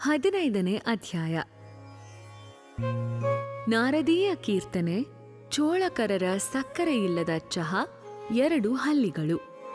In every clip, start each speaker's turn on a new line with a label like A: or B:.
A: ಹದಿನೈದನೇ ಅಧ್ಯಾಯ ನಾರದೀಯ ಕೀರ್ತನೆ ಚೋಳಕರರ ಸಕ್ಕರೆ ಇಲ್ಲದ ಚಹಾ ಎರಡು ಹಲ್ಲಿಗಳು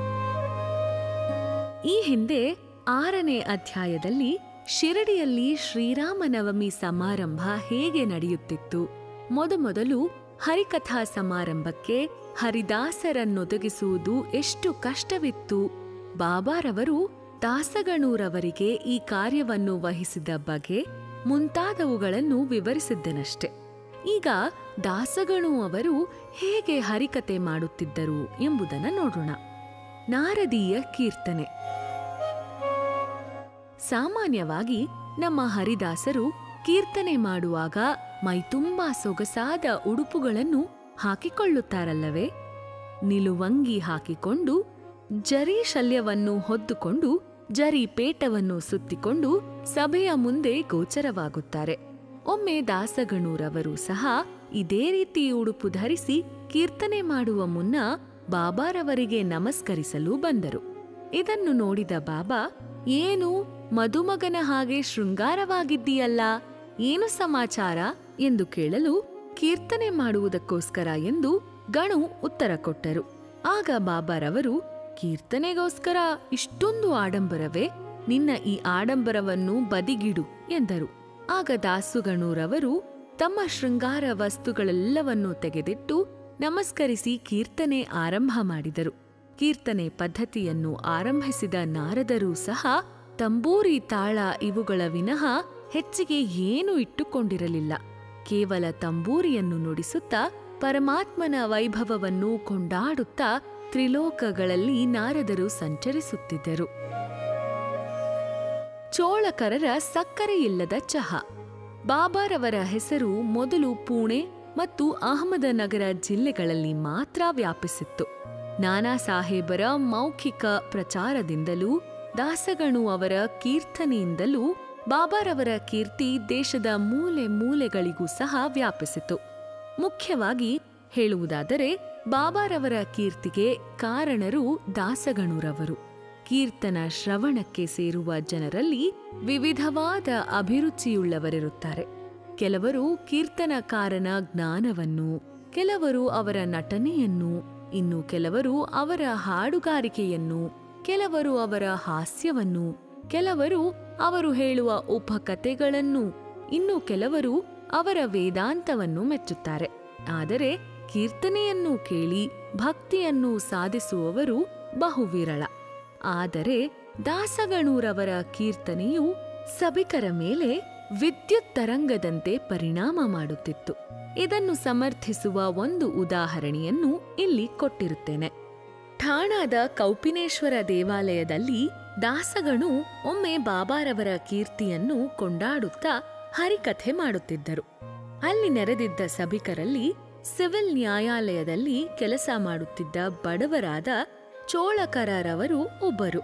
A: ಈ ಹಿಂದೆ ಆರನೇ ಅಧ್ಯಾಯದಲ್ಲಿ ಶಿರಡಿಯಲ್ಲಿ ಶ್ರೀರಾಮನವಮಿ ಸಮಾರಂಭ ಹೇಗೆ ನಡೆಯುತ್ತಿತ್ತು ಮೊದಮೊದಲು ಹರಿಕಥಾ ಸಮಾರಂಭಕ್ಕೆ ಹರಿದಾಸರನ್ನೊದಗಿಸುವುದು ಎಷ್ಟು ಕಷ್ಟವಿತ್ತು ಬಾಬಾರವರು ದಾಸಗಣೂರವರಿಗೆ ಈ ಕಾರ್ಯವನ್ನು ವಹಿಸಿದ ಬಗೆ ಮುಂತಾದವುಗಳನ್ನು ವಿವರಿಸಿದ್ದನಷ್ಟೆ ಈಗ ದಾಸಗಣು ಅವರು ಹೇಗೆ ಹರಿಕತೆ ಮಾಡುತ್ತಿದ್ದರು ಎಂಬುದನ್ನು ನೋಡೋಣ ನಾರದೀಯ ಕೀರ್ತನೆ ಸಾಮಾನ್ಯವಾಗಿ ನಮ್ಮ ಹರಿದಾಸರು ಕೀರ್ತನೆ ಮಾಡುವಾಗ ಮೈತುಂಬಾ ಸೊಗಸಾದ ಉಡುಪುಗಳನ್ನು ಹಾಕಿಕೊಳ್ಳುತ್ತಾರಲ್ಲವೇ ನಿಲುವಂಗಿ ಹಾಕಿಕೊಂಡು ಜರಿ ಶಲ್ಯವನ್ನು ಹೊದ್ದುಕೊಂಡು ಜರಿ ಪೇಟವನ್ನು ಸುತ್ತಿಕೊಂಡು ಸಭೆಯ ಮುಂದೆ ಗೋಚರವಾಗುತ್ತಾರೆ ಒಮ್ಮೆ ದಾಸಗಣೂರವರು ಸಹ ಇದೇ ರೀತಿ ಉಡುಪು ಧರಿಸಿ ಕೀರ್ತನೆ ಮಾಡುವ ಮುನ್ನ ಬಾಬಾರವರಿಗೆ ನಮಸ್ಕರಿಸಲು ಬಂದರು ಇದನ್ನು ನೋಡಿದ ಬಾಬಾ ಏನು ಮದುಮಗನ ಹಾಗೆ ಶೃಂಗಾರವಾಗಿದ್ದೀಯಲ್ಲ ಏನು ಸಮಾಚಾರ ಎಂದು ಕೇಳಲು ಕೀರ್ತನೆ ಮಾಡುವುದಕ್ಕೋಸ್ಕರ ಎಂದು ಗಣು ಉತ್ತರ ಕೊಟ್ಟರು ಆಗ ಬಾಬಾರವರು ಕೀರ್ತನೆಗೋಸ್ಕರ ಇಷ್ಟೊಂದು ಆಡಂಬರವೇ ನಿನ್ನ ಈ ಆಡಂಬರವನ್ನು ಬದಿಗಿಡು ಎಂದರು ಆಗ ದಾಸುಗಣೂರವರು ತಮ್ಮ ಶೃಂಗಾರ ವಸ್ತುಗಳೆಲ್ಲವನ್ನೂ ತೆಗೆದಿಟ್ಟು ನಮಸ್ಕರಿಸಿ ಕೀರ್ತನೆ ಆರಂಭ ಮಾಡಿದರು ಕೀರ್ತನೆ ಪದ್ಧತಿಯನ್ನು ಆರಂಭಿಸಿದ ನಾರದರೂ ಸಹ ತಂಬೂರಿ ತಾಳ ಇವುಗಳ ವಿನಃ ಹೆಚ್ಚಿಗೆ ಏನೂ ಇಟ್ಟುಕೊಂಡಿರಲಿಲ್ಲ ಕೇವಲ ತಂಬೂರಿಯನ್ನು ನುಡಿಸುತ್ತಾ ಪರಮಾತ್ಮನ ವೈಭವವನ್ನು ಕೊಂಡಾಡುತ್ತಾ ತ್ರಿಲೋಕಗಳಲ್ಲಿ ನಾರದರು ಸಂಚರಿಸುತ್ತಿದ್ದರು ಚೋಳಕರರ ಸಕ್ಕರೆಯಿಲ್ಲದ ಚಹಾ ಬಾಬಾರವರ ಹೆಸರು ಮೊದಲು ಪುಣೆ ಮತ್ತು ಅಹಮದನಗರ ಜಿಲ್ಲೆಗಳಲ್ಲಿ ಮಾತ್ರ ವ್ಯಾಪಿಸಿತ್ತು ನಾನಾ ಸಾಹೇಬರ ಮೌಖಿಕ ಪ್ರಚಾರದಿಂದಲೂ ದಾಸಗಣು ಅವರ ಕೀರ್ತನೆಯಿಂದಲೂ ಬಾಬಾರವರ ಕೀರ್ತಿ ದೇಶದ ಮೂಲೆ ಮೂಲೆಗಳಿಗೂ ಸಹ ವ್ಯಾಪಿಸಿತು ಮುಖ್ಯವಾಗಿ ಹೇಳುವುದಾದರೆ ಬಾಬಾರವರ ಕೀರ್ತಿಗೆ ಕಾರಣರು ದಾಸಗಣುರವರು ಕೀರ್ತನ ಶ್ರವಣಕ್ಕೆ ಸೇರುವ ಜನರಲ್ಲಿ ವಿವಿಧವಾದ ಅಭಿರುಚಿಯುಳ್ಳವರಿರುತ್ತಾರೆ ಕೆಲವರು ಕೀರ್ತನಕಾರನ ಜ್ಞಾನವನ್ನು ಕೆಲವರು ಅವರ ನಟನೆಯನ್ನು ಇನ್ನು ಕೆಲವರು ಅವರ ಹಾಡುಗಾರಿಕೆಯನ್ನು ಕೆಲವರು ಅವರ ಹಾಸ್ಯವನ್ನು ಕೆಲವರು ಅವರು ಹೇಳುವ ಉಪಕಥೆಗಳನ್ನು ಇನ್ನು ಕೆಲವರು ಅವರ ವೇದಾಂತವನ್ನು ಮೆಚ್ಚುತ್ತಾರೆ ಆದರೆ ಕೀರ್ತನೆಯನ್ನು ಕೇಳಿ ಭಕ್ತಿಯನ್ನು ಸಾಧಿಸುವವರು ಬಹುವಿರಳ ಆದರೆ ದಾಸಗಣೂರವರ ಕೀರ್ತನೆಯು ಸಭಿಕರ ಮೇಲೆ ವಿದ್ಯುತ್ ತರಂಗದಂತೆ ಪರಿಣಾಮ ಮಾಡುತ್ತಿತ್ತು ಇದನ್ನು ಸಮರ್ಥಿಸುವ ಒಂದು ಉದಾಹರಣೆಯನ್ನು ಇಲ್ಲಿ ಕೊಟ್ಟಿರುತ್ತೇನೆ ಠಾಣಾದ ಕೌಪಿನೇಶ್ವರ ದೇವಾಲಯದಲ್ಲಿ ದಾಸಗಣು ಒಮ್ಮೆ ಬಾಬಾರವರ ಕೀರ್ತಿಯನ್ನು ಕೊಂಡಾಡುತ್ತಾ ಹರಿಕಥೆ ಮಾಡುತ್ತಿದ್ದರು ಅಲ್ಲಿ ನೆರೆದಿದ್ದ ಸಭಿಕರಲ್ಲಿ ಸಿವಿಲ್ ನ್ಯಾಯಾಲಯದಲ್ಲಿ ಕೆಲಸ ಮಾಡುತ್ತಿದ್ದ ಬಡವರಾದ ಚೋಳಕರರವರು ಒಬ್ಬರು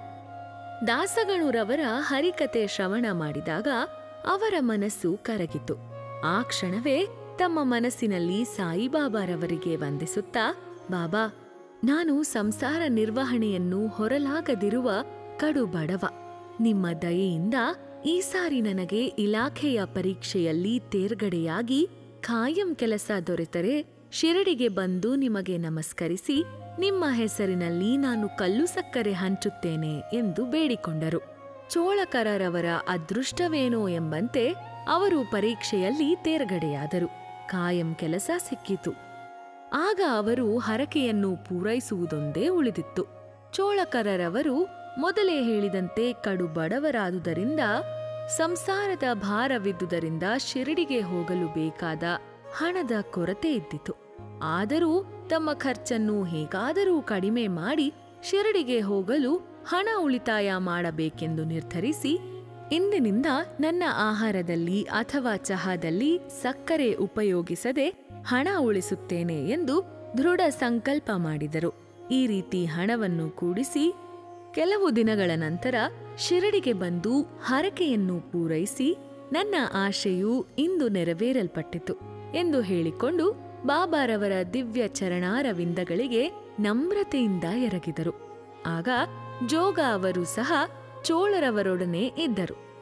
A: ದಾಸಗಣುರವರ ಹರಿಕತೆ ಶ್ರವಣ ಮಾಡಿದಾಗ ಅವರ ಮನಸ್ಸು ಕರಗಿತು ಆ ಕ್ಷಣವೇ ತಮ್ಮ ಮನಸ್ಸಿನಲ್ಲಿ ಸಾಯಿಬಾಬಾರವರಿಗೆ ವಂದಿಸುತ್ತಾ ಬಾಬಾ ನಾನು ಸಂಸಾರ ನಿರ್ವಹಣೆಯನ್ನು ಹೊರಲಾಗದಿರುವ ಕಡು ಬಡವ ನಿಮ್ಮ ದಯೆಯಿಂದ ಈ ಸಾರಿ ನನಗೆ ಇಲಾಖೆಯ ಪರೀಕ್ಷೆಯಲ್ಲಿ ತೇರ್ಗಡೆಯಾಗಿ ಖಾಯಂ ಕೆಲಸ ದೊರೆತರೆ ಶಿರಡಿಗೆ ಬಂದು ನಿಮಗೆ ನಮಸ್ಕರಿಸಿ ನಿಮ್ಮ ಹೆಸರಿನಲ್ಲಿ ನಾನು ಕಲ್ಲು ಸಕ್ಕರೆ ಹಂಚುತ್ತೇನೆ ಎಂದು ಬೇಡಿಕೊಂಡರು ಚೋಳಕರರವರ ಅದೃಷ್ಟವೇನೋ ಎಂಬಂತೆ ಅವರು ಪರೀಕ್ಷೆಯಲ್ಲಿ ತೇರ್ಗಡೆಯಾದರು ಕಾಯಂ ಕೆಲಸ ಸಿಕ್ಕಿತು ಆಗ ಅವರು ಹರಕೆಯನ್ನು ಪೂರೈಸುವುದೊಂದೇ ಉಳಿದಿತ್ತು ಚೋಳಕರರವರು ಮೊದಲೇ ಹೇಳಿದಂತೆ ಕಡು ಬಡವರಾದುದರಿಂದ ಸಂಸಾರದ ಭಾರವಿದ್ದುದರಿಂದ ಶಿರಡಿಗೆ ಹೋಗಲು ಬೇಕಾದ ಹಣದ ಕೊರತೆ ಇದ್ದಿತು ಆದರೂ ತಮ್ಮ ಖರ್ಚನ್ನು ಹೇಗಾದರೂ ಕಡಿಮೆ ಮಾಡಿ ಶಿರಡಿಗೆ ಹೋಗಲು ಹಣ ಉಳಿತಾಯ ಮಾಡಬೇಕೆಂದು ನಿರ್ಧರಿಸಿ ಇಂದಿನಿಂದ ನನ್ನ ಆಹಾರದಲ್ಲಿ ಅಥವಾ ಚಹಾದಲ್ಲಿ ಸಕ್ಕರೆ ಉಪಯೋಗಿಸದೆ ಹಣ ಉಳಿಸುತ್ತೇನೆ ಎಂದು ದೃಢ ಸಂಕಲ್ಪ ಮಾಡಿದರು ಈ ರೀತಿ ಹಣವನ್ನು ಕೂಡಿಸಿ ಕೆಲವು ದಿನಗಳ ನಂತರ ಶಿರಡಿಗೆ ಬಂದು ಹರಕೆಯನ್ನು ಪೂರೈಸಿ ನನ್ನ ಆಶೆಯು ಇಂದು ನೆರವೇರಲ್ಪಟ್ಟಿತು ಎಂದು ಹೇಳಿಕೊಂಡು ಬಾಬಾರವರ ದಿವ್ಯ ಚರಣಾರವಿಂದಗಳಿಗೆ ನಮ್ರತೆಯಿಂದ ಎರಗಿದರು ಆಗ ಜೋಗ ಅವರು ಸಹ ಚೋಳರವರೊಡನೆ ಇದ್ದರು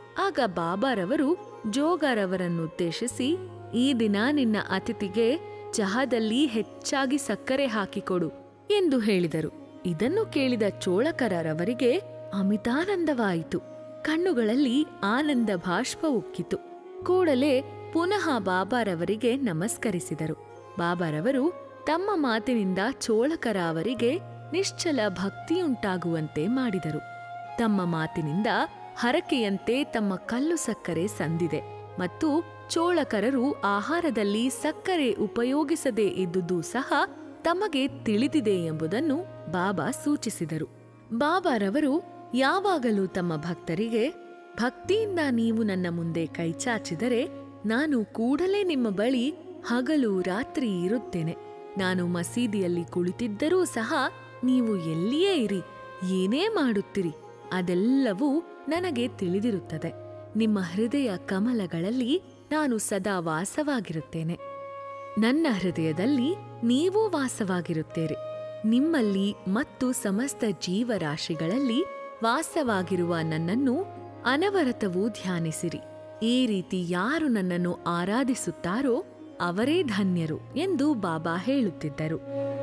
A: ಆಗ ಬಾಬಾರವರು ಜೋಗಾರವರನ್ನುದ್ದೇಶಿಸಿ ಈ ದಿನ ನಿನ್ನ ಅತಿಥಿಗೆ ಚಹಾದಲ್ಲಿ ಹೆಚ್ಚಾಗಿ ಸಕ್ಕರೆ ಹಾಕಿಕೊಡು ಎಂದು ಹೇಳಿದರು ಇದನ್ನು ಕೇಳಿದ ಚೋಳಕರರವರಿಗೆ ಅಮಿತಾನಂದವಾಯಿತು ಕಣ್ಣುಗಳಲ್ಲಿ ಆನಂದ ಬಾಷ್ಪ ಉಕ್ಕಿತು ಕೂಡಲೇ ಪುನಃ ಬಾಬಾರವರಿಗೆ ನಮಸ್ಕರಿಸಿದರು ಬಾಬಾರವರು ತಮ್ಮ ಮಾತಿನಿಂದ ಚೋಳಕರ ಅವರಿಗೆ ನಿಶ್ಚಲ ಭಕ್ತಿಯುಂಟಾಗುವಂತೆ ಮಾಡಿದರು ತಮ್ಮ ಮಾತಿನಿಂದ ಹರಕೆಯಂತೆ ತಮ್ಮ ಕಲ್ಲು ಸಕ್ಕರೆ ಸಂದಿದೆ ಮತ್ತು ಚೋಳಕರರು ಆಹಾರದಲ್ಲಿ ಸಕ್ಕರೆ ಉಪಯೋಗಿಸದೇ ಇದ್ದುದು ಸಹ ತಮಗೆ ತಿಳಿದಿದೆ ಎಂಬುದನ್ನು ಬಾಬಾ ಸೂಚಿಸಿದರು ಬಾಬಾರವರು ಯಾವಾಗಲೂ ತಮ್ಮ ಭಕ್ತರಿಗೆ ಭಕ್ತಿಯಿಂದ ನೀವು ನನ್ನ ಮುಂದೆ ಕೈಚಾಚಿದರೆ ನಾನು ಕೂಡಲೇ ನಿಮ್ಮ ಬಳಿ ಹಗಲು ರಾತ್ರಿ ಇರುತ್ತೇನೆ ನಾನು ಮಸೀದಿಯಲ್ಲಿ ಕುಳಿತಿದ್ದರೂ ಸಹ ನೀವು ಎಲ್ಲಿಯೇ ಇರಿ ಏನೇ ಮಾಡುತ್ತೀರಿ ಅದೆಲ್ಲವೂ ನನಗೆ ತಿಳಿದಿರುತ್ತದೆ ನಿಮ್ಮ ಹೃದಯ ಕಮಲಗಳಲ್ಲಿ ನಾನು ಸದಾ ವಾಸವಾಗಿರುತ್ತೇನೆ ನನ್ನ ಹೃದಯದಲ್ಲಿ ನೀವೂ ವಾಸವಾಗಿರುತ್ತೀರಿ ನಿಮ್ಮಲ್ಲಿ ಮತ್ತು ಸಮಸ್ತ ಜೀವರಾಶಿಗಳಲ್ಲಿ ವಾಸವಾಗಿರುವ ನನ್ನನ್ನು ಅನವರತವೂ ಧ್ಯಾನಿಸಿರಿ ಈ ರೀತಿ ಯಾರು ನನ್ನನ್ನು ಆರಾಧಿಸುತ್ತಾರೋ ಅವರೇ ಧನ್ಯರು ಎಂದು ಬಾಬಾ ಹೇಳುತ್ತಿದ್ದರು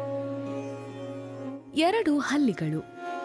A: ಎರಡು ಹಲ್ಲಿಗಳು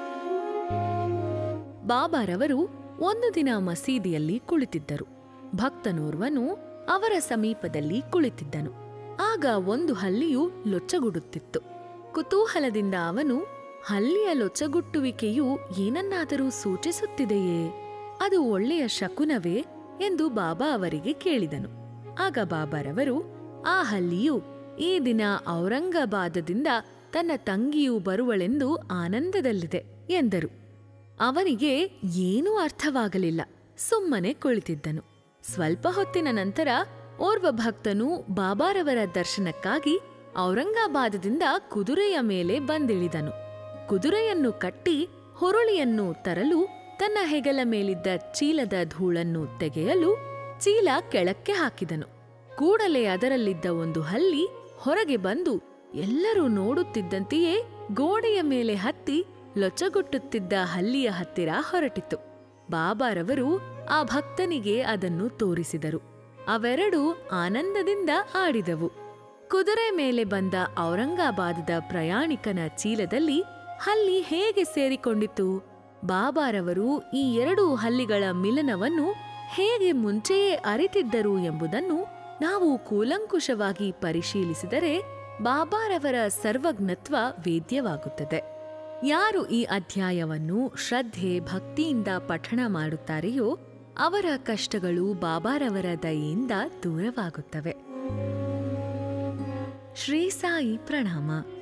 A: ಬಾಬಾರವರು ಒಂದು ದಿನ ಮಸೀದಿಯಲ್ಲಿ ಕುಳಿತಿದ್ದರು ಭಕ್ತನೋರ್ವನು ಅವರ ಸಮೀಪದಲ್ಲಿ ಕುಳಿತಿದ್ದನು ಆಗ ಒಂದು ಹಲ್ಲಿಯು ಲೊಚ್ಚಗುಡುತ್ತಿತ್ತು ಕುತೂಹಲದಿಂದ ಅವನು ಹಲ್ಲಿಯ ಲೊಚ್ಚಗುಟ್ಟುವಿಕೆಯು ಏನನ್ನಾದರೂ ಸೂಚಿಸುತ್ತಿದೆಯೇ ಅದು ಒಳ್ಳೆಯ ಶಕುನವೇ ಎಂದು ಬಾಬಾ ಅವರಿಗೆ ಕೇಳಿದನು ಆಗ ಬಾಬಾರವರು ಆ ಹಲ್ಲಿಯು ಈ ದಿನ ಔರಂಗಾಬಾದದಿಂದ ತನ್ನ ತಂಗಿಯು ಬರುವಳೆಂದು ಆನಂದದಲ್ಲಿದೆ ಎಂದರು ಅವನಿಗೆ ಏನೂ ಅರ್ಥವಾಗಲಿಲ್ಲ ಸುಮ್ಮನೆ ಕುಳಿತಿದ್ದನು ಸ್ವಲ್ಪ ಹೊತ್ತಿನ ನಂತರ ಓರ್ವ ಭಕ್ತನು ಬಾಬಾರವರ ದರ್ಶನಕ್ಕಾಗಿ ಔರಂಗಾಬಾದದಿಂದ ಕುದುರೆಯ ಮೇಲೆ ಬಂದಿಳಿದನು ಕುದುರೆಯನ್ನು ಕಟ್ಟಿ ಹುರುಳಿಯನ್ನು ತರಲು ತನ್ನ ಹೆಗಲ ಮೇಲಿದ್ದ ಚೀಲದ ಧೂಳನ್ನು ತೆಗೆಯಲು ಚೀಲ ಕೆಳಕ್ಕೆ ಹಾಕಿದನು ಕೂಡಲೇ ಅದರಲ್ಲಿದ್ದ ಒಂದು ಹಲ್ಲಿ ಹೊರಗೆ ಬಂದು ಎಲ್ಲರೂ ನೋಡುತ್ತಿದ್ದಂತೆಯೇ ಗೋಡೆಯ ಮೇಲೆ ಹತ್ತಿ ಲೊಚಗುಟ್ಟುತ್ತಿದ್ದ ಹಲ್ಲಿಯ ಹತ್ತಿರ ಹೊರಟಿತು ಬಾಬಾರವರು ಆ ಭಕ್ತನಿಗೆ ಅದನ್ನು ತೋರಿಸಿದರು ಅವೆರಡೂ ಆನಂದದಿಂದ ಆಡಿದವು ಕುದುರೆ ಮೇಲೆ ಬಂದ ಔರಂಗಾಬಾದದ ಪ್ರಯಾಣಿಕನ ಚೀಲದಲ್ಲಿ ಹಲ್ಲಿ ಹೇಗೆ ಸೇರಿಕೊಂಡಿತು ಬಾಬಾರವರು ಈ ಎರಡೂ ಹಲ್ಲಿಗಳ ಮಿಲನವನ್ನು ಹೇಗೆ ಮುಂಚೆಯೇ ಅರಿತಿದ್ದರು ಎಂಬುದನ್ನು ನಾವು ಕೂಲಂಕುಷವಾಗಿ ಪರಿಶೀಲಿಸಿದರೆ ಬಾಬಾರವರ ಸರ್ವಜ್ಞತ್ವ ವೇದ್ಯವಾಗುತ್ತದೆ ಯಾರು ಈ ಅಧ್ಯಾಯವನ್ನು ಶ್ರದ್ಧೆ ಭಕ್ತಿಯಿಂದ ಪಠಣ ಮಾಡುತ್ತಾರೆಯೋ ಅವರ ಕಷ್ಟಗಳು ಬಾಬಾರವರ ದಯೆಯಿಂದ ದೂರವಾಗುತ್ತವೆ ಶ್ರೀ ಸಾಯಿ ಪ್ರಣಾಮ